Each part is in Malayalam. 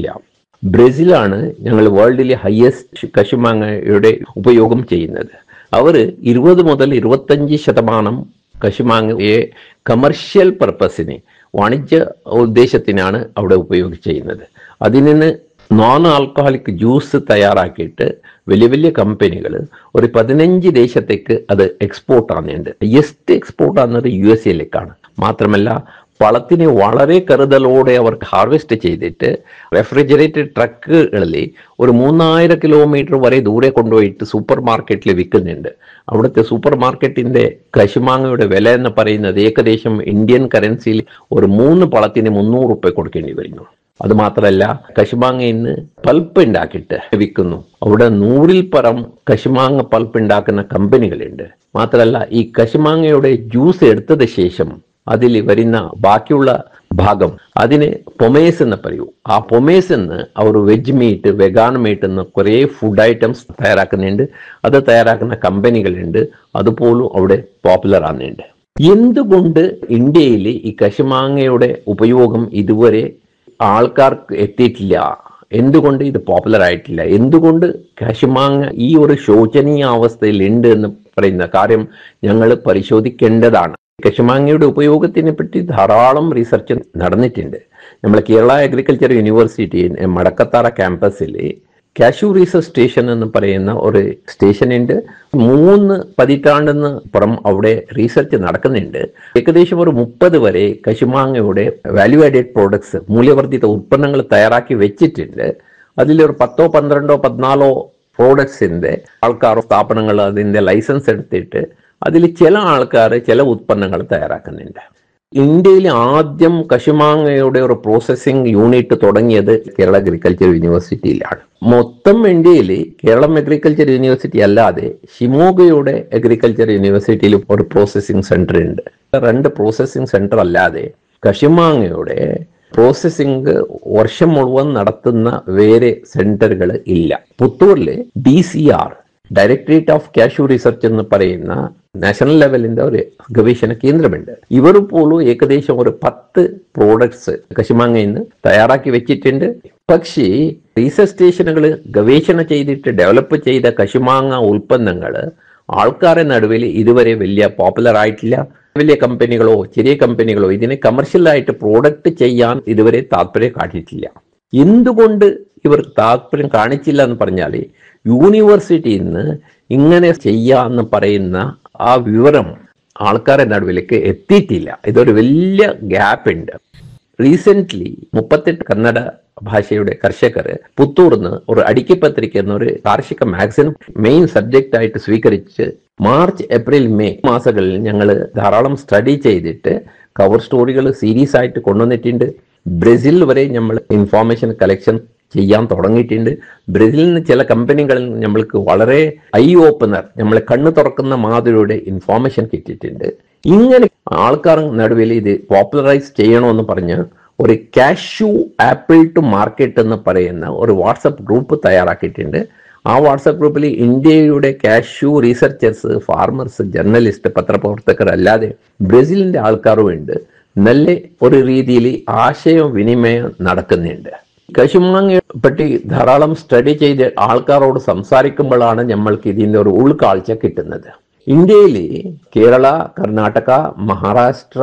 എത്തിയിട്ടില്ല ബ്രസീലാണ് ഞങ്ങൾ വേൾഡിലെ ഹയസ്റ്റ് കശുമാങ്ങയുടെ ഉപയോഗം ചെയ്യുന്നത് അവർ ഇരുപത് മുതൽ ഇരുപത്തഞ്ച് ശതമാനം കശുമാങ്ങയെ കമർഷ്യൽ പർപ്പസിന് വാണിജ്യ ഉദ്ദേശത്തിനാണ് അവിടെ ഉപയോഗിച്ച് ചെയ്യുന്നത് അതിൽ നിന്ന് നോൺ ആൽക്കഹോളിക് ജ്യൂസ് തയ്യാറാക്കിയിട്ട് വലിയ വലിയ കമ്പനികൾ ഒരു പതിനഞ്ച് ദേശത്തേക്ക് അത് എക്സ്പോർട്ട് ആകുന്നുണ്ട് ഹയസ്റ്റ് എക്സ്പോർട്ട് ആകുന്നത് യു എസ് എയിലേക്കാണ് മാത്രമല്ല പഴത്തിനെ വളരെ കരുതലോടെ അവർ ഹാർവെസ്റ്റ് ചെയ്തിട്ട് റെഫ്രിജറേറ്റഡ് ട്രക്കുകളിൽ ഒരു മൂന്നായിരം കിലോമീറ്റർ വരെ ദൂരെ കൊണ്ടുപോയിട്ട് സൂപ്പർ മാർക്കറ്റിൽ വിൽക്കുന്നുണ്ട് അവിടുത്തെ സൂപ്പർ മാർക്കറ്റിന്റെ കശുമാങ്ങയുടെ വില എന്ന് പറയുന്നത് ഏകദേശം ഇന്ത്യൻ കറൻസിയിൽ ഒരു മൂന്ന് പഴത്തിന് മുന്നൂറ് റുപ്യ കൊടുക്കേണ്ടി വരുന്നു അത് മാത്രമല്ല കശുമാങ്ങയിൽ നിന്ന് പൾപ്പ് ഉണ്ടാക്കിയിട്ട് വിൽക്കുന്നു അവിടെ നൂറിൽ പരം കശുമാങ്ങ പൾപ്പ് ഉണ്ടാക്കുന്ന കമ്പനികളുണ്ട് മാത്രമല്ല ഈ കശുമാങ്ങയുടെ ജ്യൂസ് എടുത്തത് ശേഷം അതിൽ വരുന്ന ബാക്കിയുള്ള ഭാഗം അതിന് പൊമേസ് എന്ന് പറയൂ ആ പൊമേസ് എന്ന് അവർ വെജ് മീറ്റ് വെഗാൻ മീറ്റ് എന്ന് കുറേ ഫുഡ് ഐറ്റംസ് തയ്യാറാക്കുന്നുണ്ട് അത് തയ്യാറാക്കുന്ന കമ്പനികളുണ്ട് അതുപോലും അവിടെ പോപ്പുലർ ആകുന്നുണ്ട് എന്തുകൊണ്ട് ഇന്ത്യയിൽ ഈ കശുമാങ്ങയുടെ ഉപയോഗം ഇതുവരെ ആൾക്കാർക്ക് എത്തിയിട്ടില്ല എന്തുകൊണ്ട് ഇത് പോപ്പുലർ ആയിട്ടില്ല എന്തുകൊണ്ട് കശുമാങ്ങ ഈ ഒരു ശോചനീയ അവസ്ഥയിൽ ഉണ്ട് എന്ന് പറയുന്ന കാര്യം ഞങ്ങൾ പരിശോധിക്കേണ്ടതാണ് കശുമാങ്ങയുടെ ഉപയോഗത്തിനെ പറ്റി ധാരാളം റിസർച്ച് നടന്നിട്ടുണ്ട് നമ്മൾ കേരള അഗ്രികൾച്ചർ യൂണിവേഴ്സിറ്റി മടക്കത്താറ ക്യാമ്പസിൽ കാഷ്യൂ റീസർച്ച് സ്റ്റേഷൻ എന്ന് പറയുന്ന ഒരു സ്റ്റേഷൻ ഉണ്ട് മൂന്ന് പതിറ്റാണ്ടെന്ന് പുറം അവിടെ റീസർച്ച് നടക്കുന്നുണ്ട് ഏകദേശം ഒരു മുപ്പത് വരെ കശുമാങ്ങയുടെ വാല്യൂ ആഡഡ് പ്രോഡക്ട്സ് മൂല്യവർദ്ധിത ഉൽപ്പന്നങ്ങൾ തയ്യാറാക്കി വെച്ചിട്ടുണ്ട് അതിലൊരു പത്തോ പന്ത്രണ്ടോ പതിനാലോ പ്രോഡക്ട്സിന്റെ ആൾക്കാർ സ്ഥാപനങ്ങൾ അതിന്റെ ലൈസൻസ് എടുത്തിട്ട് അതിൽ ചില ആൾക്കാർ ചില ഉൽപ്പന്നങ്ങൾ തയ്യാറാക്കുന്നുണ്ട് ഇന്ത്യയിൽ ആദ്യം കശുമാങ്ങയുടെ ഒരു പ്രോസസ്സിംഗ് യൂണിറ്റ് തുടങ്ങിയത് കേരള അഗ്രികൾച്ചർ യൂണിവേഴ്സിറ്റിയിലാണ് മൊത്തം ഇന്ത്യയിൽ കേരളം അഗ്രികൾച്ചർ യൂണിവേഴ്സിറ്റി അല്ലാതെ ഷിമോഗയുടെ അഗ്രികൾച്ചർ യൂണിവേഴ്സിറ്റിയിൽ ഒരു പ്രോസസ്സിംഗ് സെന്റർ ഉണ്ട് രണ്ട് പ്രോസസ്സിംഗ് സെന്റർ അല്ലാതെ കശുമാങ്ങയുടെ പ്രോസസ്സിംഗ് വർഷം മുഴുവൻ നടത്തുന്ന വേറെ സെന്ററുകൾ ഇല്ല പുത്തൂരിൽ D C R directorate of cashew research എന്ന് പറയുന്ന നാഷണൽ ലെവലിന്റെ ഒരു ഗവേഷണ കേന്ദ്രമുണ്ട് ഇവർ പോലും ഏകദേശം ഒരു പത്ത് പ്രോഡക്ട്സ് കശുമാങ്ങയിൽ നിന്ന് തയ്യാറാക്കി വെച്ചിട്ടുണ്ട് പക്ഷേ റീസർച്ച് സ്റ്റേഷനുകൾ ഗവേഷണം ചെയ്തിട്ട് ഡെവലപ്പ് ചെയ്ത കശുമാങ്ങ ഉൽപ്പന്നങ്ങൾ ആൾക്കാരുടെ നടുവിൽ ഇതുവരെ വലിയ പോപ്പുലർ ആയിട്ടില്ല വലിയ കമ്പനികളോ ചെറിയ കമ്പനികളോ ഇതിനെ കമർഷ്യലായിട്ട് പ്രോഡക്റ്റ് ചെയ്യാൻ ഇതുവരെ താല്പര്യം കാട്ടിയിട്ടില്ല എന്തുകൊണ്ട് ഇവർ താല്പര്യം കാണിച്ചില്ല എന്ന് പറഞ്ഞാൽ യൂണിവേഴ്സിറ്റിയിൽ നിന്ന് ഇങ്ങനെ ചെയ്യാന്ന് പറയുന്ന ആ വിവരം ആൾക്കാരുടെ നടുവിലേക്ക് എത്തിയിട്ടില്ല ഇതൊരു വലിയ ഗ്യാപ്പ് ഉണ്ട് റീസെന്റ് മുപ്പത്തെട്ട് കന്നഡ ഭാഷയുടെ കർഷകർ പുത്തൂർന്ന് ഒരു അടിക്കപത്രിക എന്നൊരു കാർഷിക മാഗസിൻ മെയിൻ സബ്ജക്റ്റ് ആയിട്ട് സ്വീകരിച്ച് മാർച്ച് ഏപ്രിൽ മെയ് മാസങ്ങളിൽ ഞങ്ങൾ ധാരാളം സ്റ്റഡി ചെയ്തിട്ട് കവർ സ്റ്റോറികൾ സീരീസ് ആയിട്ട് കൊണ്ടുവന്നിട്ടുണ്ട് ബ്രസീൽ വരെ നമ്മൾ ഇൻഫോർമേഷൻ കളക്ഷൻ ചെയ്യാൻ തുടങ്ങിയിട്ടുണ്ട് ബ്രസീലിൽ നിന്ന് ചില കമ്പനികളിൽ നമ്മൾക്ക് വളരെ ഐ ഓപ്പണർ നമ്മളെ കണ്ണു തുറക്കുന്ന മാതിരിയുടെ ഇൻഫോർമേഷൻ കിട്ടിയിട്ടുണ്ട് ഇങ്ങനെ ആൾക്കാർ നടുവിൽ ഇത് പോപ്പുലറൈസ് ചെയ്യണമെന്ന് പറഞ്ഞ് ഒരു കാഷ്യൂ ആപ്പിൾ ടു മാർക്കറ്റ് എന്ന് പറയുന്ന ഒരു വാട്സപ്പ് ഗ്രൂപ്പ് തയ്യാറാക്കിയിട്ടുണ്ട് ആ വാട്സപ്പ് ഗ്രൂപ്പിൽ ഇന്ത്യയുടെ കാഷ്യൂ റീസർച്ചേഴ്സ് ഫാർമേഴ്സ് ജേർണലിസ്റ്റ് പത്രപ്രവർത്തകർ അല്ലാതെ ബ്രസീലിന്റെ ആൾക്കാരും ഉണ്ട് നല്ല ഒരു രീതിയിൽ ആശയവിനിമയം നടക്കുന്നുണ്ട് കശുമാങ്ങയെ പറ്റി ധാരാളം സ്റ്റഡി ചെയ്ത് ആൾക്കാരോട് സംസാരിക്കുമ്പോഴാണ് നമ്മൾക്ക് ഇതിൻ്റെ ഒരു ഉൾക്കാഴ്ച കിട്ടുന്നത് ഇന്ത്യയിൽ കേരള കർണാടക മഹാരാഷ്ട്ര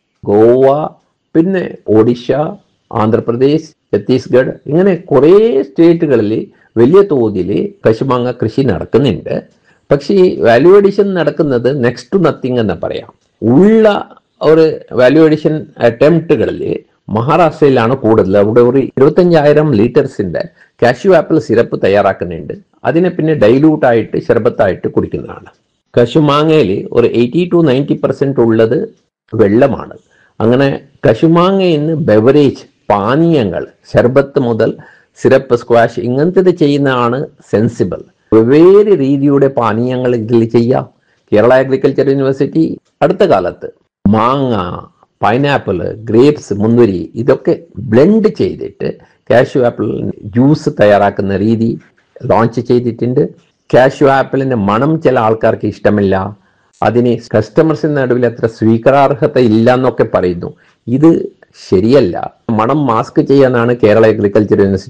ഗോവ പിന്നെ ഒഡീഷ ആന്ധ്രാപ്രദേശ് ഛത്തീസ്ഗഡ് ഇങ്ങനെ കുറേ സ്റ്റേറ്റുകളിൽ വലിയ തോതിൽ കശുമാങ്ങ കൃഷി നടക്കുന്നുണ്ട് പക്ഷേ ഈ വാല്യൂ അഡീഷൻ നടക്കുന്നത് നെക്സ്റ്റ് ടു നത്തിങ് എന്ന് പറയാം ഉള്ള ഒരു വാല്യൂ അഡീഷൻ അറ്റംപ്റ്റുകളിൽ മഹാരാഷ്ട്രയിലാണ് കൂടുതൽ അവിടെ ഒരു ഇരുപത്തഞ്ചായിരം ലിറ്റേഴ്സിന്റെ കാഷ്യൂ ആപ്പിൾ സിറപ്പ് തയ്യാറാക്കുന്നുണ്ട് അതിനെ പിന്നെ ഡൈലൂട്ട് ആയിട്ട് ശർബത്തായിട്ട് കുടിക്കുന്നതാണ് കശുമാങ്ങയിൽ ഒരു എയ്റ്റി ടു നയൻറ്റി പെർസെന്റ് ഉള്ളത് വെള്ളമാണ് അങ്ങനെ കശുമാങ്ങയിൽ നിന്ന് ബെവറേജ് പാനീയങ്ങൾ ശർബത്ത് മുതൽ സിറപ്പ് സ്ക്വാഷ് ഇങ്ങനത്തെ ചെയ്യുന്നതാണ് സെൻസിബിൾ വെവ്വേറെ രീതിയുടെ പാനീയങ്ങൾ ഇതിൽ ചെയ്യാം കേരള അഗ്രികൾച്ചർ യൂണിവേഴ്സിറ്റി അടുത്ത കാലത്ത് മാങ്ങ പൈനാപ്പിൾ ഗ്രേപ്സ് മുന്തിരി ഇതൊക്കെ ബ്ലെൻഡ് ചെയ്തിട്ട് കാഷ്യൂ ആപ്പിൾ ജ്യൂസ് തയ്യാറാക്കുന്ന രീതി ലോഞ്ച് ചെയ്തിട്ടുണ്ട് കാഷ്യൂ ആപ്പിളിന്റെ മണം ചില ആൾക്കാർക്ക് ഇഷ്ടമില്ല അതിന് കസ്റ്റമേഴ്സിന് നടുവിൽ അത്ര സ്വീകാരാർഹത ഇല്ല എന്നൊക്കെ പറയുന്നു ഇത് ശരിയല്ല മണം മാസ്ക് ചെയ്യാനാണ് കേരള അഗ്രികൾച്ചർ യൂണിവേഴ്സിറ്റി